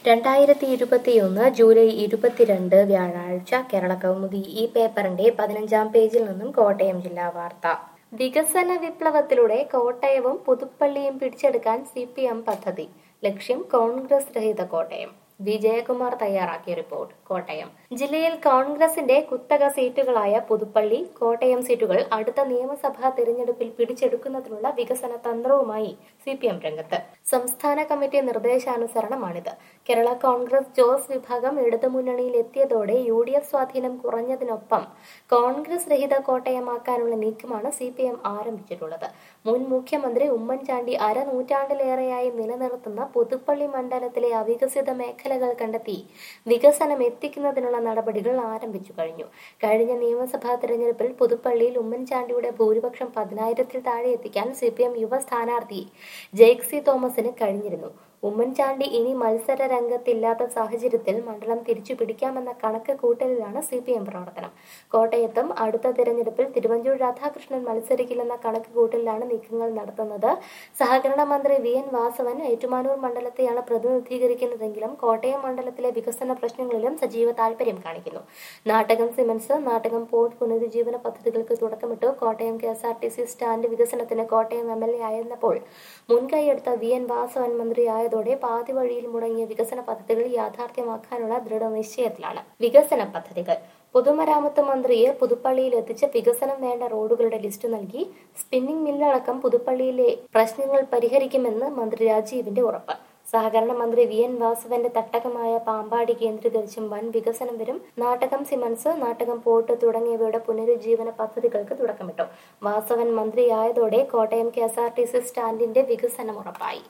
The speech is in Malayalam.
രണ്ടായിരത്തി ഇരുപത്തിയൊന്ന് ജൂലൈ ഇരുപത്തിരണ്ട് വ്യാഴാഴ്ച കേരള കൗമുദി ഈ പേപ്പറിന്റെ പതിനഞ്ചാം പേജിൽ നിന്നും കോട്ടയം ജില്ലാ വാർത്ത വികസന വിപ്ലവത്തിലൂടെ കോട്ടയവും പുതുപ്പള്ളിയും പിടിച്ചെടുക്കാൻ സി പി എം പദ്ധതി ലക്ഷ്യം കോൺഗ്രസ് രഹിത കോട്ടയം വി ജയകുമാർ തയ്യാറാക്കിയ റിപ്പോർട്ട് കോട്ടയം ജില്ലയിൽ കോൺഗ്രസിന്റെ കുത്തക സീറ്റുകളായ പുതുപ്പള്ളി കോട്ടയം സീറ്റുകൾ അടുത്ത നിയമസഭാ തെരഞ്ഞെടുപ്പിൽ പിടിച്ചെടുക്കുന്നതിനുള്ള വികസന തന്ത്രവുമായി സി പി എം രംഗത്ത് സംസ്ഥാന കമ്മിറ്റി നിർദ്ദേശാനുസരണമാണിത് കേരള കോൺഗ്രസ് ജോസ് വിഭാഗം ഇടതുമുന്നണിയിൽ എത്തിയതോടെ യു ഡി എഫ് സ്വാധീനം കുറഞ്ഞതിനൊപ്പം കോൺഗ്രസ് രഹിത കോട്ടയമാക്കാനുള്ള നീക്കമാണ് സി പി എം ആരംഭിച്ചിട്ടുള്ളത് മുൻ മുഖ്യമന്ത്രി ഉമ്മൻചാണ്ടി അരനൂറ്റാണ്ടിലേറെയായി നിലനിർത്തുന്ന പുതുപ്പള്ളി മണ്ഡലത്തിലെ അവികസിത മേഖലകൾ കണ്ടെത്തി വികസനം എത്തിക്കുന്നതിനുള്ള നടപടികൾ ആരംഭിച്ചു കഴിഞ്ഞു കഴിഞ്ഞ നിയമസഭാ തെരഞ്ഞെടുപ്പിൽ പുതുപ്പള്ളിയിൽ ഉമ്മൻചാണ്ടിയുടെ ഭൂരിപക്ഷം പതിനായിരത്തിൽ താഴെ എത്തിക്കാൻ സി പി എം യുവ സ്ഥാനാർത്ഥി ജെയ്ക്സി തോമസിന് കഴിഞ്ഞിരുന്നു ഉമ്മൻചാണ്ടി ഇനി മത്സര രംഗത്തില്ലാത്ത സാഹചര്യത്തിൽ മണ്ഡലം തിരിച്ചു പിടിക്കാമെന്ന കണക്ക് കൂട്ടലിലാണ് സി പി എം പ്രവർത്തനം കോട്ടയത്തും അടുത്ത തിരഞ്ഞെടുപ്പിൽ തിരുവഞ്ചൂർ രാധാകൃഷ്ണൻ മത്സരിക്കില്ലെന്ന കണക്ക് കൂട്ടലിലാണ് നീക്കങ്ങൾ നടത്തുന്നത് സഹകരണ മന്ത്രി വി എൻ വാസവൻ ഏറ്റുമാനൂർ മണ്ഡലത്തെയാണ് പ്രതിനിധീകരിക്കുന്നതെങ്കിലും കോട്ടയം മണ്ഡലത്തിലെ വികസന പ്രശ്നങ്ങളിലും സജീവ താൽപര്യം കാണിക്കുന്നു നാട്ടകം സിമന്റ്സ് നാട്ടകം പോർട്ട് പുനരുജ്ജീവന പദ്ധതികൾക്ക് തുടക്കമിട്ടു Kottayam K S R T C stand വികസനത്തിന് കോട്ടയം എം എൽ എ ആയിരുന്നപ്പോൾ മുൻകൈയെടുത്ത വി എൻ വാസവൻ മന്ത്രിയായ ആയതോടെ പാതി വഴിയിൽ മുടങ്ങിയ വികസന പദ്ധതികൾ യാഥാർത്ഥ്യമാക്കാനുള്ള ദൃഢനിശ്ചയത്തിലാണ് വികസന പദ്ധതികൾ പൊതുമരാമത്ത് മന്ത്രിയെ പുതുപ്പള്ളിയിൽ എത്തിച്ച് വികസനം വേണ്ട റോഡുകളുടെ ലിസ്റ്റ് നൽകി സ്പിന്നിംഗ് മില്ലടക്കം പുതുപ്പള്ളിയിലെ പ്രശ്നങ്ങൾ പരിഹരിക്കുമെന്ന് മന്ത്രി രാജീവിന്റെ ഉറപ്പ് സഹകരണ മന്ത്രി വി എൻ വാസവന്റെ തട്ടകമായ പാമ്പാടി കേന്ദ്രീകരിച്ചും വൻ വികസനം വരും നാട്ടകം സിമന്റ്സ് നാട്ടകം പോർട്ട് തുടങ്ങിയവയുടെ പുനരുജ്ജീവന പദ്ധതികൾക്ക് തുടക്കമിട്ടു വാസവൻ മന്ത്രിയായതോടെ Kottayam K S R T C സ്റ്റാൻഡിന്റെ വികസനം ഉറപ്പായി